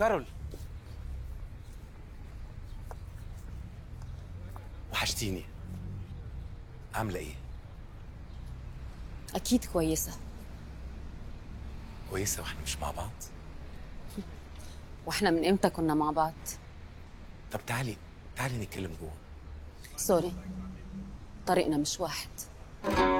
كارول وحشتيني عاملة ايه؟ أكيد كويسة كويسة واحنا مش مع بعض؟ وإحنا من إمتى كنا مع بعض طب تعالي تعالي نتكلم جوه سوري طريقنا مش واحد